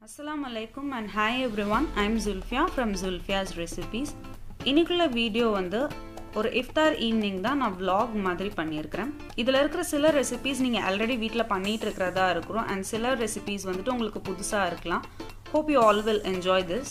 Assalamu alaikum and hi everyone. I'm Zulfia from Zulfia's Recipes. இன்னைக்குள்ள video வந்து ஒரு இஃப்தார் evening தான் நான் vlog மாதிரி பண்ணியிருக்கிறேன் இதில் இருக்கிற சில ரெசிபீஸ் நீங்கள் ஆல்ரெடி வீட்டில் பண்ணிட்டு இருக்கிறதா இருக்கிறோம் அண்ட் சில ரெசிபீஸ் வந்துட்டு உங்களுக்கு புதுசாக இருக்கலாம் hope you all will enjoy this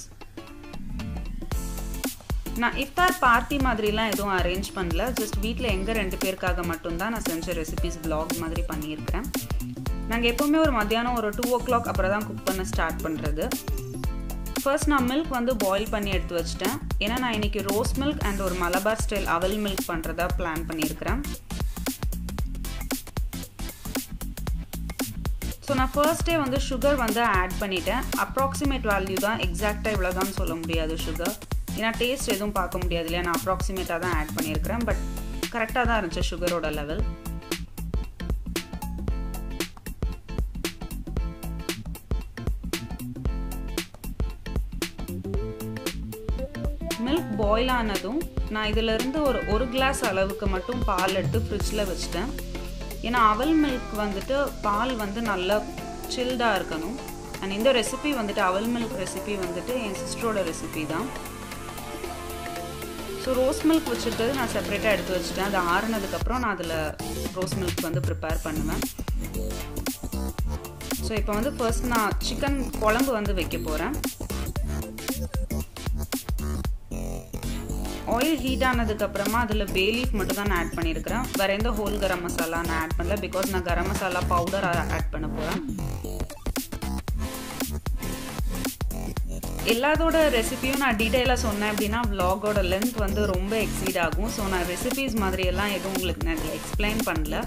நான் இஃப்தார் பார்ட்டி மாதிரிலாம் எதுவும் அரேஞ்ச் பண்ணல ஜஸ்ட் வீட்டில் எங்கள் ரெண்டு பேருக்காக மட்டும்தான் நான் செஞ்ச ரெசிபீஸ் vlog மாதிரி பண்ணியிருக்கிறேன் நாங்கள் எப்போவுமே ஒரு மத்தியானம் ஒரு டூ ஓ கிளாக் அப்புறம் தான் குக் பண்ண ஸ்டார்ட் பண்ணுறது ஃபர்ஸ்ட் நான் மில்க் வந்து பாயில் பண்ணி எடுத்து வச்சிட்டேன் ஏன்னா நான் இன்றைக்கி ரோஸ் மில்க் அண்ட் ஒரு மலபார் ஸ்டைல் அவல் மில்க் பண்ணுறதா பிளான் பண்ணியிருக்கிறேன் ஸோ நான் ஃபர்ஸ்டே வந்து சுகர் வந்து ஆட் பண்ணிட்டேன் அப்ராக்சிமேட் வேல்யூ தான் எக்ஸாக்டாக இவ்வளோதான் சொல்ல முடியாது சுகர் ஏன்னா டேஸ்ட் எதுவும் பார்க்க முடியாது இல்லையா நான் அப்ராக்சிமேட்டாக தான் ஆட் பண்ணியிருக்கிறேன் பட் கரெக்டாக தான் இருந்துச்சு சுகரோட லெவல் மில்க் பாயில் ஆனதும் நான் இதிலிருந்து ஒரு ஒரு கிளாஸ் அளவுக்கு மட்டும் பால் எடுத்து ஃப்ரிட்ஜில் வச்சுட்டேன் ஏன்னா அவல் மில்க் வந்துட்டு பால் வந்து நல்லா சில்டாக இருக்கணும் அண்ட் இந்த ரெசிபி வந்துட்டு அவல் மில்க் ரெசிபி வந்துட்டு என் சிஸ்டரோட ரெசிபி தான் ஸோ ரோஸ் மில்க் வச்சுருக்கிறது நான் செப்பரேட்டாக எடுத்து வச்சுட்டேன் அது ஆறுனதுக்கப்புறம் நான் அதில் ரோஸ் மில்க் வந்து ப்ரிப்பேர் பண்ணுவேன் ஸோ இப்போ வந்து ஃபர்ஸ்ட் நான் சிக்கன் குழம்பு வந்து வைக்க போகிறேன் ஆயில் ஹீட் ஆனதுக்கப்புறமா அதில் பே லீஃப் மட்டும் தான் நான் ஆட் பண்ணியிருக்கிறேன் வேறு எந்த ஹோல் கரம் மசாலா நான் ஆட் பண்ணல பிகாஸ் நான் கரம் மசாலா பவுடர் ஆட் பண்ண போகிறேன் எல்லாத்தோட ரெசிபியும் நான் டீட்டெயிலாக சொன்னேன் அப்படின்னா விலாகோட லென்த் வந்து ரொம்ப எக்ஸீட் ஆகும் ஸோ நான் ரெசிபிஸ் மாதிரி எல்லாம் எதுவும் உங்களுக்கு நான் இதில் எக்ஸ்பிளைன் பண்ணல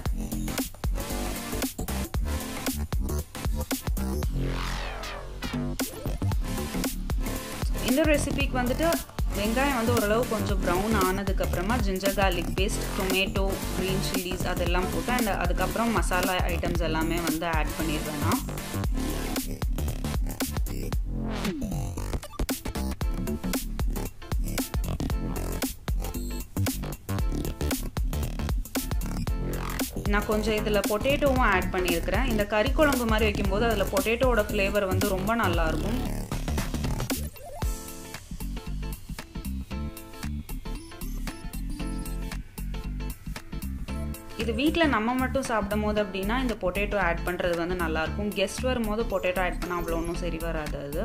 இந்த ரெசிபிக்கு வந்துட்டு வெங்காயம் வந்து ஓரளவு கொஞ்சம் ப்ரௌன் ஆனதுக்கப்புறமா ginger garlic paste tomato green chillies அதெல்லாம் போட்டு அண்ட் அதுக்கப்புறம் மசாலா ஐட்டம்ஸ் எல்லாமே வந்து ஆட் பண்ணிடுவேன் நான் நான் கொஞ்சம் இதில் பொட்டேட்டோவும் ஆட் பண்ணியிருக்கிறேன் இந்த கறி குழம்பு மாதிரி வைக்கும்போது அதில் பொட்டேட்டோட ஃப்ளேவர் வந்து ரொம்ப நல்லாயிருக்கும் இது வீட்டில் நம்ம மட்டும் சாப்பிடும் போது அப்படின்னா இந்த பொட்டேட்டோ ஆட் பண்ணுறது வந்து நல்லாயிருக்கும் கெஸ்ட் வரும்போது பொட்டேட்டோ ஆட் பண்ணால் அவ்வளோ ஒன்றும் சரி வராது அது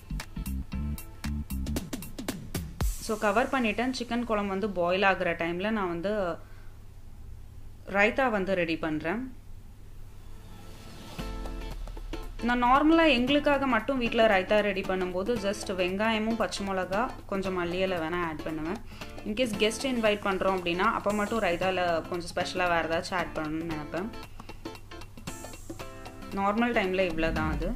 ஸோ கவர் பண்ணிட்டேன் சிக்கன் குழம்பு வந்து பாயில் ஆகிற டைமில் நான் வந்து ரைத்தா வந்து ரெடி பண்ணுறேன் நான் நார்மலாக எங்களுக்காக மட்டும் வீட்டில் ரைத்தா ரெடி பண்ணும்போது ஜஸ்ட் வெங்காயமும் பச்சை மிளகா கொஞ்சம் மல்லியில் வேணால் ஆட் பண்ணுவேன் இன்கேஸ் கெஸ்ட் இன்வைட் பண்ணுறோம் அப்படின்னா அப்போ மட்டும் ரைத்தாவில் கொஞ்சம் ஸ்பெஷலாக வேறு ஏதாச்சும் ஆட் பண்ணணும்னு நினைப்பேன் நார்மல் டைமில் இவ்வளோ தான் அது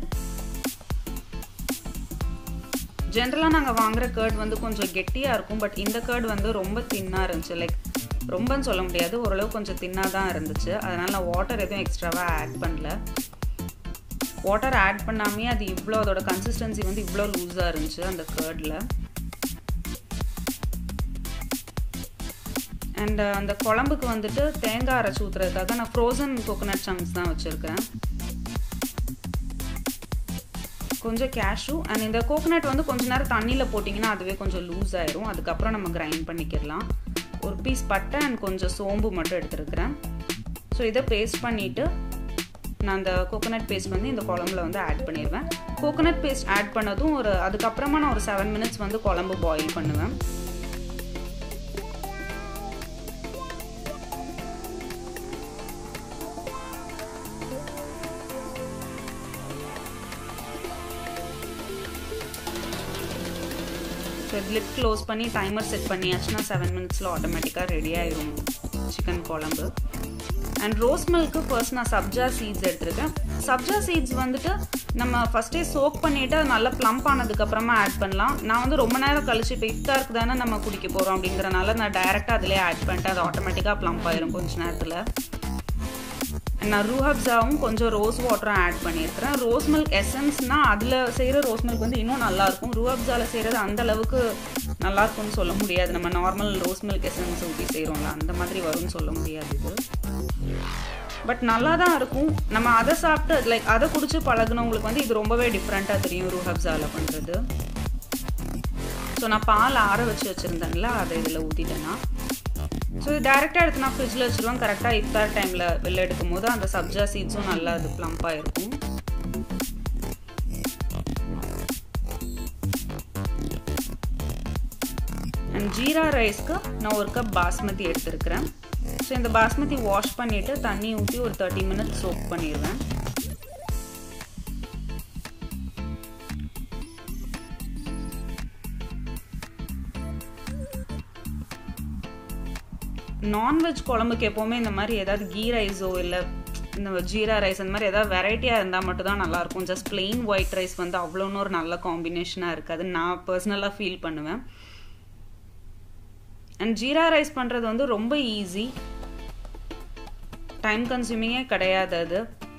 ஜென்ரலாக நாங்கள் வாங்குகிற கேர்ட் வந்து கொஞ்சம் கெட்டியாக இருக்கும் பட் இந்த கேர்ட் வந்து ரொம்ப தின்னாக இருந்துச்சு லைக் ரொம்பன்னு சொல்ல முடியாது ஓரளவு கொஞ்சம் தின்னாக தான் இருந்துச்சு அதனால் நான் வாட்டர் எதுவும் எக்ஸ்ட்ராவாக ஆட் பண்ணல வாட்டர் ஆட் பண்ணாமே அது இவ்வளோ அதோட கன்சிஸ்டன்சி வந்து இவ்வளோ லூஸாக இருந்துச்சு அந்த கேர்டில் அண்ட் அந்த குழம்புக்கு வந்துட்டு தேங்காய் அரைச்சி ஊற்றுறதுக்காக நான் ஃப்ரோசன் கோகோனட் சங்க்ஸ் தான் வச்சுருக்கிறேன் கொஞ்சம் கேஷ்யூ அண்ட் இந்த கோகோனட் வந்து கொஞ்ச நேரம் தண்ணியில் போட்டிங்கன்னா அதுவே கொஞ்சம் லூஸ் ஆயிரும் அதுக்கப்புறம் நம்ம கிரைண்ட் பண்ணிக்கிடலாம் ஒரு பீஸ் பட்டை அண்ட் கொஞ்சம் சோம்பு மட்டும் எடுத்துருக்கிறேன் ஸோ இதை பேஸ்ட் பண்ணிவிட்டு நான் அந்த கோகோனட் பேஸ்ட் வந்து இந்த குழம்புல வந்து ஆட் பண்ணிடுவேன் கோகோனட் பேஸ்ட் ஆட் பண்ணதும் ஒரு அதுக்கப்புறமா நான் ஒரு செவன் மினிட்ஸ் வந்து குழம்பு பாயில் பண்ணுவேன் ஸோ லிட் க்ளோஸ் பண்ணி டைமர் செட் பண்ணியாச்சுன்னா செவன் மினிட்ஸில் ஆட்டோமேட்டிக்காக ரெடி ஆயிரும் சிக்கன் குழம்பு அண்ட் ரோஸ் மில்க்கு ஃபர்ஸ்ட் நான் சப்ஜா சீட்ஸ் எடுத்திருக்கேன் சப்ஜா சீட்ஸ் வந்துட்டு நம்ம ஃபஸ்ட்டே சோக் பண்ணிவிட்டு அது நல்லா ப்ளம்ப் ஆனதுக்கப்புறமா ஆட் பண்ணலாம் நான் வந்து ரொம்ப நேரம் கழிச்சு இப்போ இஃப்தாருக்கு தானே நம்ம குடிக்க போகிறோம் அப்படிங்கிறனால நான் டைரெக்டாக அதிலே ஆட் பண்ணிட்டு அது ஆட்டோமேட்டிக்காக ப்ளம்ப் ஆயிரும் கொஞ்ச நேரத்தில் நான் ரூஹப்ஸாவும் கொஞ்சம் ரோஸ் வாட்டரும் ஆட் பண்ணியிருக்கிறேன் ரோஸ் மில்க் எசன்ஸ்னால் அதில் செய்கிற ரோஸ் மில்க் வந்து இன்னும் நல்லாயிருக்கும் ரூஹப்ஸாவில் செய்கிறது அந்த அளவுக்கு நல்லாயிருக்கும்னு சொல்ல முடியாது நம்ம நார்மல் ரோஸ் மில்க் எசன்ஸ் ஊற்றி செய்கிறோம்ல அந்த மாதிரி வரும்னு சொல்ல முடியாது இது பட் நல்லா தான் இருக்கும் நம்ம அதை சாப்பிட்டு லைக் அதை குடிச்சு பழகுனவங்களுக்கு வந்து இது ரொம்பவே டிஃப்ரெண்ட்டாக தெரியும் ரூஹப்ஸாவில் பண்ணுறது ஸோ நான் பால் ஆற வச்சு வச்சுருந்தேன்ல அதை இதில் ஊற்றிட்டேன்னா ஸோ இது டேரெக்டாக எடுத்து நான் ஃப்ரிட்ஜில் வச்சுருவேன் கரெக்டாக இஃப்தார் டைமில் வெளில எடுக்கும் போது அந்த சப்ஜா சீட்ஸும் நல்லா அது ப்ளம்பாக இருக்கும் அண்ட் ஜீரா ரைஸ்க்கு நான் ஒரு கப் பாஸ்மதி எடுத்துருக்கிறேன் ஸோ இந்த பாஸ்மதி வாஷ் பண்ணிவிட்டு தண்ணி ஊற்றி ஒரு தேர்ட்டி மினிட்ஸ் சோப் பண்ணிடுவேன் நான்வெஜ் குழம்புக்கு எப்போவுமே இந்த மாதிரி ஏதாவது கீ ரைஸோ இல்லை இந்த ஜீரா ரைஸ் அந்த மாதிரி ஏதாவது வெரைட்டியாக இருந்தால் மட்டும் தான் நல்லாயிருக்கும் ஜஸ்ட் பிளெயின் ஒயிட் ரைஸ் வந்து அவ்வளோன்னு ஒரு நல்ல காம்பினேஷனாக இருக்காது நான் பர்சனலாக ஃபீல் பண்ணுவேன் அண்ட் ஜீரா ரைஸ் பண்ணுறது வந்து ரொம்ப ஈஸி டைம் கன்சூமிங்கே கிடையாது அது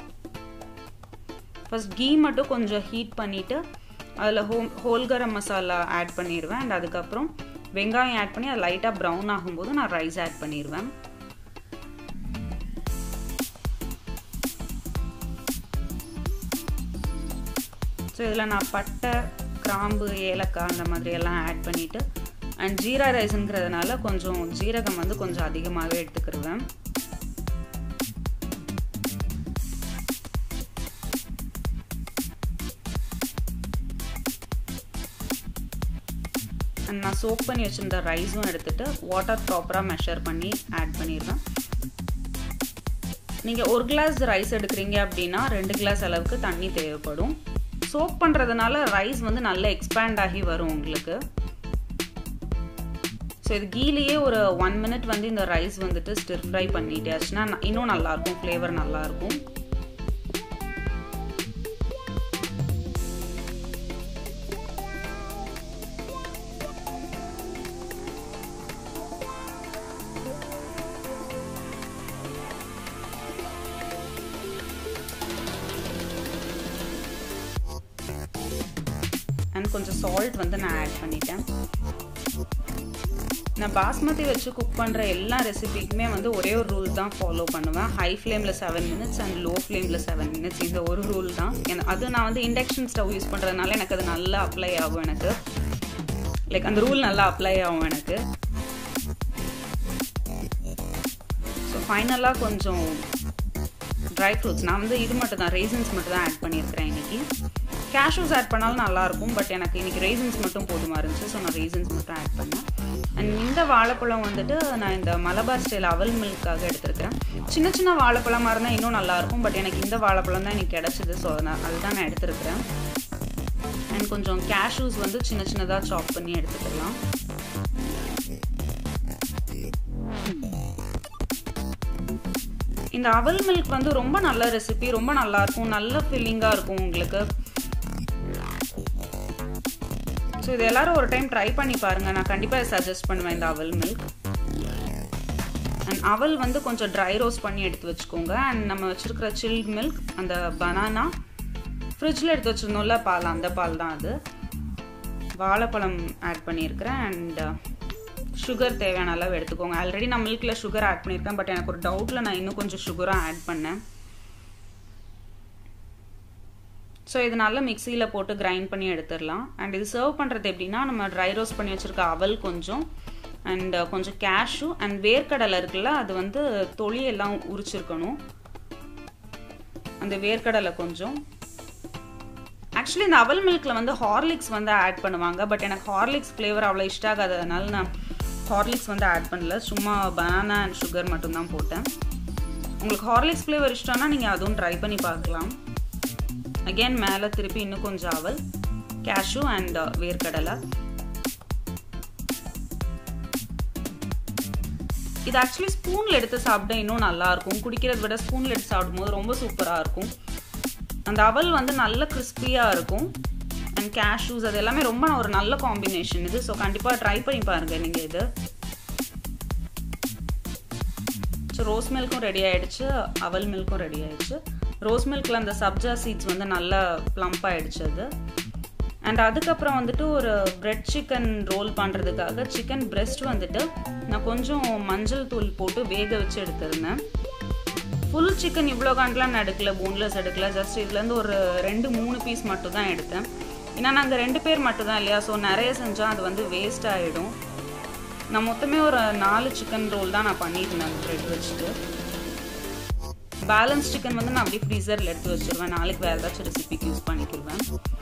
ஃபஸ்ட் கீ மட்டும் கொஞ்சம் ஹீட் பண்ணிவிட்டு அதில் home whole garam masala add பண்ணிடுவேன் அண்ட் அதுக்கப்புறம் வெங்காயம் ஆட் பண்ணி அது லைட்டாக ப்ரௌன் ஆகும்போது நான் ரைஸ் ஆட் பண்ணிடுவேன் ஸோ இதில் நான் பட்டை கிராம்பு ஏலக்காய் அந்த மாதிரி எல்லாம் ஆட் பண்ணிவிட்டு அண்ட் ஜீரா ரைஸுங்கிறதுனால கொஞ்சம் ஜீரகம் வந்து கொஞ்சம் அதிகமாகவே எடுத்துக்கிடுவேன் அண்ட் நான் சோப் பண்ணி வச்சுருந்த ரைஸும் எடுத்துகிட்டு வாட்டர் ப்ராப்பராக மெஷர் பண்ணி ஆட் பண்ணிடுவேன் நீங்கள் ஒரு கிளாஸ் ரைஸ் எடுக்கிறீங்க அப்படின்னா ரெண்டு கிளாஸ் அளவுக்கு தண்ணி தேவைப்படும் சோப் பண்ணுறதுனால ரைஸ் வந்து நல்லா எக்ஸ்பேண்ட் ஆகி வரும் உங்களுக்கு ஸோ இது கீலேயே ஒரு ஒன் மினிட் வந்து இந்த ரைஸ் வந்துட்டு ஸ்டிர் ஃப்ரை பண்ணிட்டாச்சுன்னா இன்னும் நல்லாயிருக்கும் ஃப்ளேவர் நல்லாயிருக்கும் அண்ட் கொஞ்சம் சால்ட் வந்து நான் ஆட் பண்ணிட்டேன் நான் பாஸ்மதி வச்சு குக் பண்ணுற எல்லா ரெசிபிக்குமே வந்து ஒரே ஒரு ரூல் தான் ஃபாலோ பண்ணுவேன் ஹை ஃப்ளேமில் செவன் மினிட்ஸ் அண்ட் லோ ஃப்ளேமில் செவன் மினிட்ஸ் இந்த ஒரு ரூல் தான் அது நான் வந்து இண்டக்ஷன் ஸ்டவ் யூஸ் பண்ணுறதுனால எனக்கு அது நல்லா அப்ளை ஆகும் எனக்கு லைக் அந்த ரூல் நல்லா அப்ளை ஆகும் எனக்கு ஸோ ஃபைனலாக கொஞ்சம் ட்ரை ஃப்ரூட்ஸ் நான் வந்து இது மட்டும் தான் ரேசன்ஸ் மட்டும் தான் ஆட் பண்ணியிருக்கிறேன் இன்றைக்கி கேஷ்யூஸ் ஆட் பண்ணாலும் நல்லாயிருக்கும் பட் எனக்கு இன்றைக்கி ரேசன்ஸ் மட்டும் போதுமா இருந்துச்சு ஸோ நான் ரேசன்ஸ் மட்டும் ஆட் பண்ணேன் அண்ட் இந்த வாழைப்பழம் வந்துட்டு நான் இந்த மலபார் ஸ்டைல் அவல் மில்க்காக எடுத்திருக்கிறேன் சின்ன சின்ன வாழைப்பழமாக இருந்தால் இன்னும் நல்லாயிருக்கும் பட் எனக்கு இந்த வாழைப்பழம் தான் எனக்கு கிடச்சிது ஸோ நான் அதுதான் நான் எடுத்திருக்கிறேன் அண்ட் கொஞ்சம் கேஷ்யூஸ் வந்து சின்ன சின்னதாக சாப் பண்ணி எடுத்துக்கலாம் இந்த அவல் மில்க் வந்து ரொம்ப நல்ல ரெசிபி ரொம்ப நல்லா இருக்கும் நல்ல ஃபில்லிங்காக இருக்கும் உங்களுக்கு ஸோ இது எல்லாரும் ஒரு டைம் ட்ரை பண்ணி பாருங்க நான் கண்டிப்பாக சஜஸ்ட் பண்ணுவேன் இந்த அவல் மில்க் அண்ட் அவல் வந்து கொஞ்சம் ட்ரை ரோஸ்ட் பண்ணி எடுத்து வச்சுக்கோங்க அண்ட் நம்ம வச்சுருக்கிற சில்ட் மில்க் அந்த பனானா ஃப்ரிட்ஜில் எடுத்து வச்சுருந்தோம்ல பால் அந்த பால் தான் அது வாழைப்பழம் ஆட் பண்ணியிருக்கிறேன் அண்ட் சுகர் தேவையான அளவு எடுத்துக்கோங்க ஆல்ரெடி நான் மில்கில் சுகர் ஆட் பண்ணியிருக்கேன் பட் எனக்கு ஒரு டவுட்டில் நான் இன்னும் கொஞ்சம் சுகராக ஆட் பண்ணேன் ஸோ இது நல்லா மிக்சியில் போட்டு கிரைண்ட் பண்ணி எடுத்துடலாம் அண்ட் இது சர்வ் பண்ணுறது எப்படின்னா நம்ம ட்ரை ரோஸ்ட் பண்ணி வச்சுருக்க அவல் கொஞ்சம் அண்ட் கொஞ்சம் கேஷு அண்ட் வேர்க்கடலை இருக்குல்ல அது வந்து தொழியெல்லாம் உரிச்சிருக்கணும் அந்த வேர்க்கடலை கொஞ்சம் ஆக்சுவலி இந்த அவல் மில்கில் வந்து ஹார்லிக்ஸ் வந்து ஆட் பண்ணுவாங்க பட் எனக்கு ஹார்லிக்ஸ் ஃப்ளேவர் அவ்வளோ இஷ்டம் ஆகாததுனால நான் ஹார்லிக்ஸ் வந்து ஆட் பண்ணல சும்மா பனானா அண்ட் சுகர் மட்டும்தான் போட்டேன் உங்களுக்கு ஹார்லிக்ஸ் ஃப்ளேவர் இஷ்டம்னா நீங்கள் அதுவும் ட்ரை பண்ணி பார்க்கலாம் அகெயின் மேலே திருப்பி இன்னும் கொஞ்சம் அவல் கேஷு அண்ட் வேர்க்கடலை இது ஆக்சுவலி ஸ்பூனில் எடுத்து சாப்பிட்டா இன்னும் நல்லாயிருக்கும் குடிக்கிறத விட ஸ்பூனில் எடுத்து சாப்பிடும்போது ரொம்ப சூப்பராக இருக்கும் அந்த அவல் வந்து நல்ல கிறிஸ்பியாக இருக்கும் அண்ட் கேஷ்யூஸ் அது எல்லாமே ரொம்ப ஒரு நல்ல காம்பினேஷன் இது ஸோ கண்டிப்பாக ட்ரை பண்ணி பாருங்கள் நீங்கள் இது ஸோ ரோஸ் மில்க்கும் ரெடி ஆகிடுச்சு அவல் மில்க்கும் ரெடி ஆகிடுச்சு ரோஸ் மில்கில் அந்த சப்ஜா சீட்ஸ் வந்து நல்லா ப்ளம்ப் ஆகிடுச்சு அது அண்ட் அதுக்கப்புறம் வந்துட்டு ஒரு பிரெட் சிக்கன் ரோல் பண்ணுறதுக்காக சிக்கன் பிரெஸ்ட் வந்துட்டு நான் கொஞ்சம் மஞ்சள் தூள் போட்டு வேக வச்சு எடுத்திருந்தேன் ஃபுல் சிக்கன் இவ்வளோ காண்டெலாம் நான் எடுக்கல போன்லெஸ் எடுக்கல ஜஸ்ட் இதுலேருந்து ஒரு ரெண்டு மூணு பீஸ் மட்டும் தான் எடுத்தேன் ஏன்னா நாங்கள் ரெண்டு பேர் மட்டும் தான் இல்லையா ஸோ நிறைய செஞ்சால் அது வந்து வேஸ்ட் ஆகிடும் நான் மொத்தமே ஒரு நாலு சிக்கன் ரோல் தான் நான் பண்ணியிருந்தேன் ப்ரெட் வச்சுட்டு பேலன்ஸ் சிக்கன் வந்து நான் அப்படியே ஃப்ரீசரில் எடுத்து வச்சுருவேன் நாளைக்கு வேறு ஏதாச்சும் ரெசிபிக்கு யூஸ் பண்ணிக்கிடுவேன்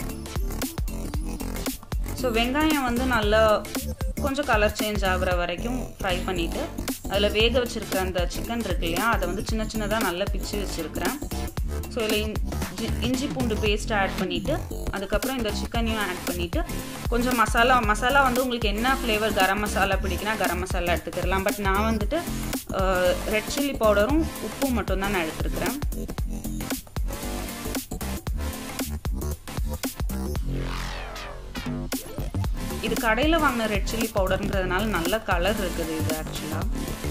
ஸோ வெங்காயம் வந்து நல்லா கொஞ்சம் கலர் சேஞ்ச் ஆகுற வரைக்கும் ஃப்ரை பண்ணிவிட்டு அதில் வேக வச்சுருக்கிற அந்த சிக்கன் இருக்கு இல்லையா அதை வந்து சின்ன சின்னதாக நல்லா பிச்சு வச்சுருக்கிறேன் ஸோ இதில் இஞ்சி இஞ்சி பூண்டு பேஸ்ட் ஆட் பண்ணிவிட்டு அதுக்கப்புறம் இந்த சிக்கனையும் ஆட் பண்ணிவிட்டு கொஞ்சம் மசாலா மசாலா வந்து உங்களுக்கு என்ன ஃப்ளேவர் கரம் மசாலா பிடிக்குன்னா கரம் மசாலா எடுத்துக்கிறலாம் பட் நான் வந்துட்டு ரெட் சில்லி பவுடரும் உப்பும் மட்டும்தான் நான் எடுத்துருக்கிறேன் இது கடையில் வாங்கின ரெட் சில்லி பவுடர்ன்றதுனால நல்ல கலர் இருக்குது இது ஆக்சுவலாக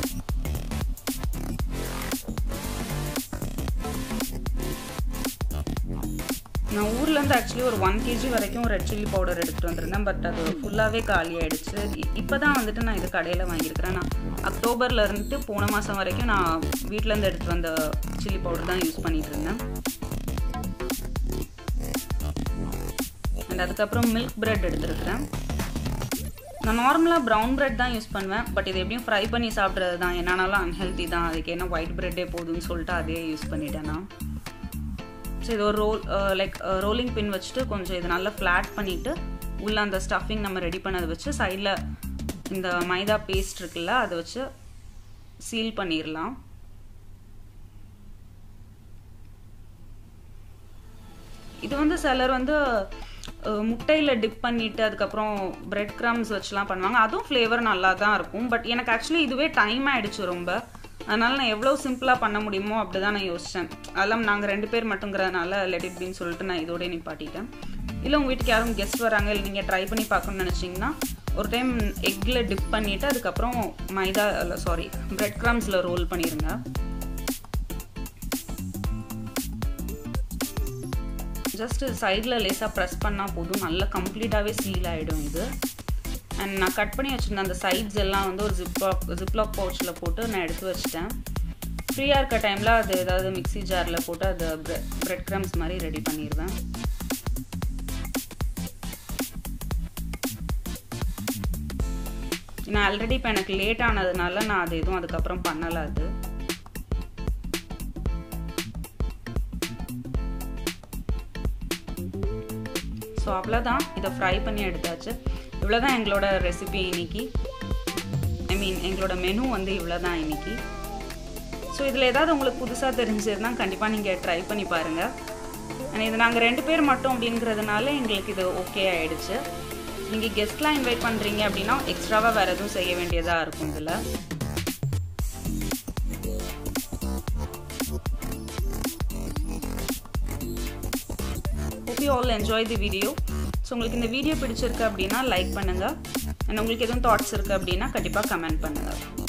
நான் ஊர்லேருந்து ஆக்சுவலி ஒரு ஒன் கேஜி வரைக்கும் ரெட் சில்லி பவுடர் எடுத்துகிட்டு வந்திருந்தேன் பட் அது ஃபுல்லாகவே காலி ஆகிடுச்சு இப்போ தான் வந்துட்டு நான் இது கடையில் வாங்கியிருக்கிறேன் நான் அக்டோபரில் இருந்துட்டு போன மாதம் வரைக்கும் நான் வீட்டிலேருந்து எடுத்துகிட்டு வந்த சில்லி பவுடர் தான் யூஸ் பண்ணிகிட்டு இருந்தேன் அண்ட் அதுக்கப்புறம் மில்க் பிரெட் எடுத்துருக்கிறேன் நான் நார்மலாக ப்ரௌன் பிரெட் தான் யூஸ் பண்ணுவேன் பட் இது எப்படியும் ஃப்ரை பண்ணி சாப்பிட்றது தான் என்னன்னாலும் அன்ஹெல்த்தி தான் அதுக்கு என்ன ஒயிட் பிரெட்டே போதும்னு சொல்லிட்டு அதே யூஸ் பண்ணிட்டேன் நான் ஸோ இது ஒரு ரோல் லைக் ரோலிங் பின் வச்சுட்டு கொஞ்சம் இது நல்லா ஃப்ளாட் பண்ணிவிட்டு உள்ளே அந்த ஸ்டஃபிங் நம்ம ரெடி பண்ணதை வச்சு சைடில் இந்த மைதா பேஸ்ட் இருக்குல்ல அதை வச்சு சீல் பண்ணிடலாம் இது வந்து சிலர் வந்து முட்டையில் டிப் பண்ணிவிட்டு அதுக்கப்புறம் பிரெட் க்ரம்ஸ் வச்சுலாம் பண்ணுவாங்க அதுவும் ஃப்ளேவர் நல்லா தான் இருக்கும் பட் எனக்கு ஆக்சுவலி இதுவே டைம் ஆகிடுச்சு ரொம்ப அதனால் நான் எவ்வளோ சிம்பிளாக பண்ண முடியுமோ அப்படி தான் நான் யோசித்தேன் அதெல்லாம் நாங்கள் ரெண்டு பேர் மட்டுங்கிறதுனால லெட் இட் பின்னு சொல்லிட்டு நான் இதோட நிப்பாட்டிட்டேன் இல்லை உங்கள் வீட்டுக்கு யாரும் கெஸ்ட் வராங்க இல்லை நீங்கள் ட்ரை பண்ணி பார்க்கணும்னு நினச்சிங்கன்னா ஒரு டைம் எக்கில் டிப் பண்ணிவிட்டு அதுக்கப்புறம் மைதா இல்லை சாரி பிரெட் க்ரம்ஸில் ரோல் பண்ணிடுங்க ஜஸ்ட் சைடில் லேசாக ப்ரெஸ் பண்ணால் போதும் நல்லா கம்ப்ளீட்டாகவே சீல் ஆகிடும் இது அண்ட் நான் கட் பண்ணி வச்சுருந்த அந்த சைட்ஸ் எல்லாம் வந்து ஒரு ஜிப்லாக் ஜிப்லாக் பவுச்சில் போட்டு நான் எடுத்து வச்சிட்டேன் ஃப்ரீயாக இருக்க டைமில் அது ஏதாவது மிக்சி ஜாரில் போட்டு அது ப்ரெட் க்ரம்ஸ் மாதிரி ரெடி பண்ணிடுவேன் நான் ஆல்ரெடி இப்போ எனக்கு லேட் ஆனதுனால நான் அது எதுவும் அதுக்கப்புறம் பண்ணலை அது ஸோ அவ்வளோதான் இதை ஃப்ரை பண்ணி எடுத்தாச்சு இவ்வளோதான் எங்களோட ரெசிபி இன்னைக்கு ஐ மீன் எங்களோட மெனு வந்து இவ்வளோ தான் இன்னைக்கு ஸோ இதில் ஏதாவது உங்களுக்கு புதுசாக தெரிஞ்சிருந்தால் கண்டிப்பாக நீங்கள் ட்ரை பண்ணி பாருங்கள் அண்ட் இது நாங்கள் ரெண்டு பேர் மட்டும் அப்படிங்கிறதுனால எங்களுக்கு இது ஓகே ஆகிடுச்சு நீங்கள் கெஸ்ட்லாம் இன்வைட் பண்ணுறீங்க அப்படின்னா எக்ஸ்ட்ராவாக வேறு எதுவும் செய்ய வேண்டியதாக இருக்கும் இதில் hope you all enjoy the video so உங்களுக்கு இந்த வீடியோ பிடிச்சிருக்கு அப்படின்னா லைக் பண்ணுங்கள் அண்ட் உங்களுக்கு எதுவும் தாட்ஸ் இருக்குது அப்படின்னா கண்டிப்பாக கமெண்ட் பண்ணுங்கள்